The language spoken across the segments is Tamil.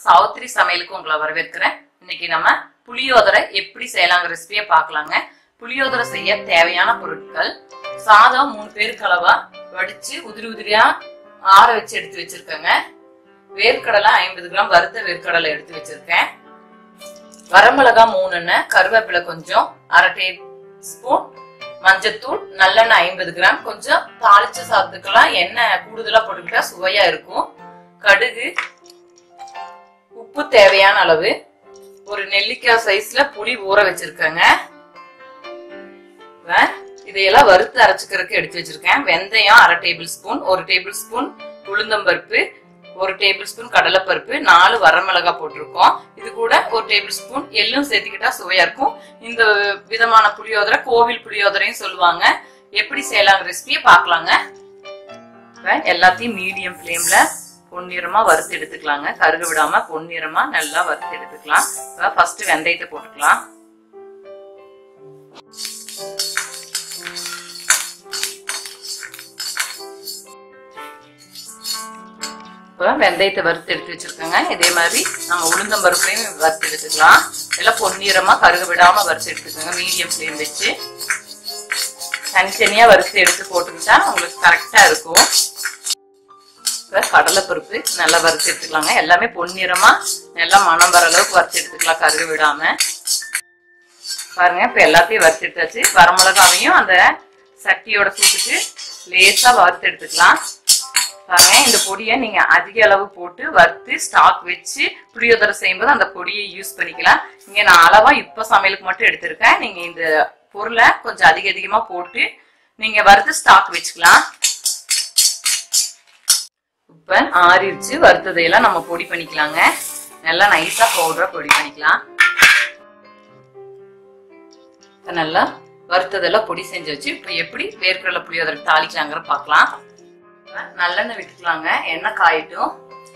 சாவித்திரி சமையலுக்கு உங்களை வரவேற்கிறேன் இன்னைக்கு நம்ம புளியோதரை எப்படி செய்யலாங்கிற ரெசிபியை பார்க்கலாங்க புளியோதரை செய்ய தேவையான பொருட்கள் சாதம் மூணு பேருக்கு அளவா வடிச்சு உதிரி உதிரியா ஆற வச்சு எடுத்து வச்சிருக்கேங்க வேர்க்கடலை ஐம்பது கிராம் வறுத்த வேர்க்கடலை எடுத்து வச்சிருக்கேன் வரமிளகா மூணுன்னு கருவேப்பிலை கொஞ்சம் அரை டேபிள் ஸ்பூன் மஞ்சத்தூள் நல்லெண்ணெய் ஐம்பது கிராம் கொஞ்சம் தாளிச்ச சாதத்துக்கெல்லாம் எண்ணெய் கூடுதலா போட்டுக்கிட்டா சுவையா இருக்கும் கடுகு உப்பு தேவையான அளவு ஒரு நெல்லிக்காய் சைஸ்ல புளி ஊற வச்சிருக்கேங்க வ- இதையெல்லாம் வறுத்து அரைச்சுக்கிறதுக்கு எடுத்து வச்சிருக்கேன் வெந்தயம் அரை டேபிள் ஸ்பூன் ஒரு டேபிள் ஸ்பூன் உளுந்தம்பருப்பு ஒரு டேபிள் ஸ்பூன் கடலைப்பருப்பு நாலு வரமிளகாய் போட்டிருக்கோம் இது கூட ஒரு டேபிள் ஸ்பூன் எள்ளும் சேர்த்துக்கிட்டா சுவையா இருக்கும் இந்த விதமான புளியோதரை கோவில் புளியோதரையும் சொல்லுவாங்க எப்படி செய்யலாம் ரெசிபியை பார்க்கலாங்க இப்ப எல்லாத்தையும் மீடியம் ஃப்ளேம்ல பொன்னிறமா வறுத்து எடுத்துக்கலாங்க கருக விடாம பொன்னிறமா நல்லா வறுத்து எடுத்துக்கலாம் ஃபர்ஸ்ட் வெந்தயத்தை போட்டுக்கலாம் இப்போ வெந்தயத்தை வறுத்து எடுத்து வச்சிருக்கோங்க இதே மாதிரி நம்ம உளுந்தம் பருப்பையும் வறுத்து எடுத்துக்கலாம் எல்லாம் பொன்னிறமா கருக விடாம வறுத்து எடுத்துக்கோங்க மீடியம் ஃப்ளேம் வச்சு தனித்தனியா வறுத்து எடுத்து போட்டுக்கிட்டா உங்களுக்கு கரெக்டா இருக்கும் இப்போ கடலைப்பருப்பு நல்லா வறுத்து எடுத்துக்கலாங்க எல்லாமே பொன்னிறமா நல்லா மணம் வர அளவுக்கு வறுத்து எடுத்துக்கலாம் கருக விடாம பாருங்க இப்ப எல்லாத்தையும் வறுத்து எடுத்தாச்சு வரமிளகாவையும் அந்த சட்டியோட சூட்டுக்கு லேசா வறுத்து எடுத்துக்கலாம் பாருங்க இந்த பொடியை நீங்க அதிக அளவு போட்டு வறுத்து ஸ்டாக் வச்சு புளியோதரை செய்யும்போது அந்த பொடியை யூஸ் பண்ணிக்கலாம் இங்க நான் அளவா இப்ப சமையலுக்கு மட்டும் எடுத்திருக்கேன் நீங்க இந்த பொருளை கொஞ்சம் அதிக அதிகமா போட்டு நீங்க வறுத்து ஸ்டாக் வச்சுக்கலாம் இப்ப ஆறிடுச்சு வறுத்ததையெல்லாம் நம்ம பொடி பண்ணிக்கலாங்க நல்லா நைஸா பவுடரா பொடி பண்ணிக்கலாம் இப்ப நல்லா வறுத்ததெல்லாம் பொடி செஞ்சு வச்சு இப்ப எப்படி வேர்க்கடலை புளியோதரை தாளிக்கலாங்கிற பார்க்கலாம் இப்ப நல்லெண்ணெய் விட்டுக்கலாங்க எண்ணெய் காயட்டும்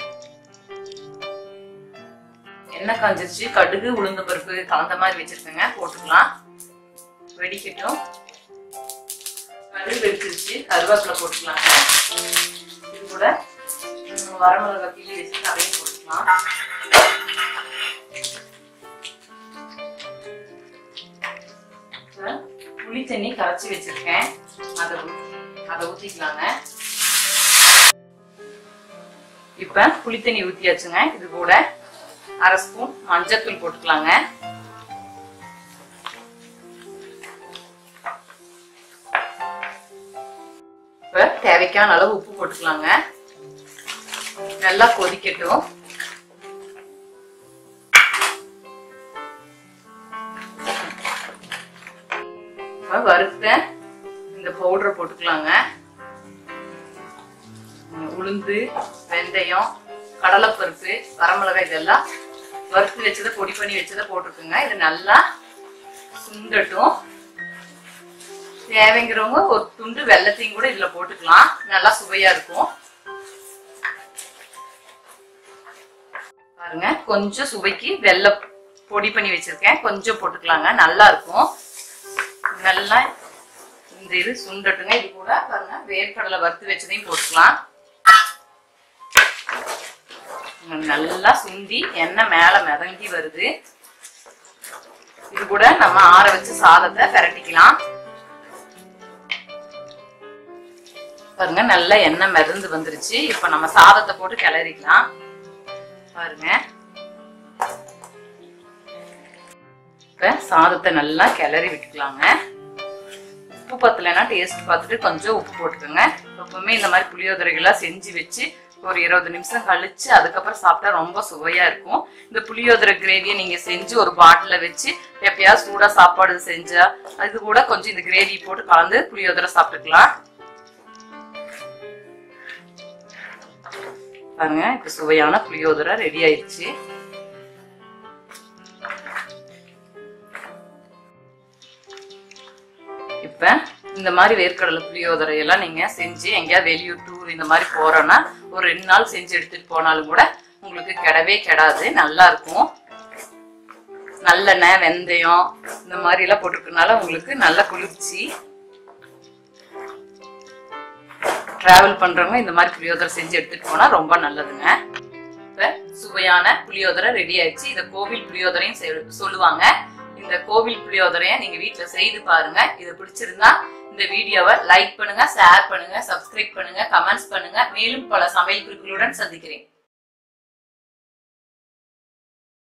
எண்ணெய் காஞ்சிருச்சு கடுகு உளுந்து பருப்பு கலந்த மாதிரி வச்சிருக்கேங்க போட்டுக்கலாம் வெடிக்கட்டும் கடுகு வெடிச்சிருச்சு கருவேப்பிலை போட்டுக்கலாங்க இது கூட ம், வரமிளகா கிள்ளி வச்சு அதையும் போட்டுக்கலாம் இப்ப புளி தண்ணி கரைச்சி வச்சிருக்கேன் அதை ஊத்தி- அதை ஊத்திக்கலாங்க இப்ப புளி தண்ணி ஊத்தியாச்சுங்க இது கூட அரை ஸ்பூன் மஞ்சத்தூள் போட்டுக்கலாங்க இப்ப தேவைக்கான அளவு உப்பு போட்டுக்கலாங்க நல்லா கொதிக்கட்டும் இப்ப வறுத்த இந்த பவுடரை போட்டுக்கலாங்க உம், உளுந்து வெந்தயம் கடலைப்பருப்பு வரமிளகாய் இதெல்லாம் வறுத்து வச்சதை பொடி பண்ணி வச்சதை போட்டுக்குங்க இது நல்லா சுண்டட்டும் தேவைங்கிறவங்க ஒரு துண்டு வெள்ளத்தையும் கூட இதுல போட்டுக்கலாம் நல்லா சுவையா இருக்கும் பாருங்க கொஞ்சம் சுவைக்கு வெள்ளை பொடி பண்ணி வச்சிருக்கேன் கொஞ்சம் போட்டுக்கலாங்க நல்லா இருக்கும் நல்லா இந்த இது சுண்டட்டுங்க இது கூட பாருங்க வேர்க்கடலை வறுத்து வச்சதையும் போட்டுக்கலாம் நல்லா சுண்டி எண்ணெய் மேல மிதங்கி வருது இது கூட நம்ம ஆற வச்ச சாதத்தை பிரட்டிக்கலாம் பாருங்க நல்லா எண்ணெய் மிதந்து வந்துருச்சு இப்ப நம்ம சாதத்தை போட்டு கிளறிக்கலாம் பாருங்க இப்ப சாதத்தை நல்லா கிளறி விட்டுக்கலாங்க உப்பு பத்தலைன்னா டேஸ்ட் பார்த்துட்டு கொஞ்சம் உப்பு போட்டுக்கோங்க எப்பவுமே இந்த மாதிரி புளியோதரைகள்லாம் செஞ்சு வச்சு ஒரு இருபது நிமிஷம் கழிச்சு அதுக்கப்புறம் சாப்பிட்டா ரொம்ப சுவையா இருக்கும் இந்த புளியோதரை கிரேவியை நீங்க செஞ்சு ஒரு பாட்டில வச்சு எப்பயாவது சூடா சாப்பாடு செஞ்சா அது கூட கொஞ்சம் இந்த கிரேவி போட்டு கலந்து புளியோதரை சாப்பிட்டுக்கலாம் பாருங்க இப்ப சுவையான புளியோதரை ரெடி ஆயிடுச்சு இப்ப இந்த மாதிரி வேர்க்கடலை புளியோதரை எல்லாம் நீங்க செஞ்சு எங்கேயாவது வெளியூர் டூர் இந்த மாதிரி போறோம்னா ஒரு ரெண்டு நாள் செஞ்சு எடுத்துட்டு போனாலும் கூட உங்களுக்கு கெடவே கெடாது நல்லா இருக்கும் நல்லெண்ணெய் வெந்தயம் இந்த மாதிரி எல்லாம் போட்டிருக்கனால உங்களுக்கு நல்ல குளிர்ச்சி டிராவல் பண்றவங்க இந்த மாதிரி புளியோதரை செஞ்சு எடுத்துட்டு போனா ரொம்ப நல்லதுங்க இப்ப சுவையான புளியோதரை ரெடி ஆயிடுச்சு இத கோவில் புளியோதரையும் செல்- சொல்லுவாங்க இந்த கோவில் புளியோதரைய நீங்க வீட்ல செய்து பாருங்க இது பிடிச்சிருந்தா இந்த வீடியோவை லைக் பண்ணுங்க ஷேர் பண்ணுங்க சப்ஸ்கிரைப் பண்ணுங்க கமெண்ட்ஸ் பண்ணுங்க மேலும் பல சமையல் குறிப்புகளுடன் சந்திக்கிறேன்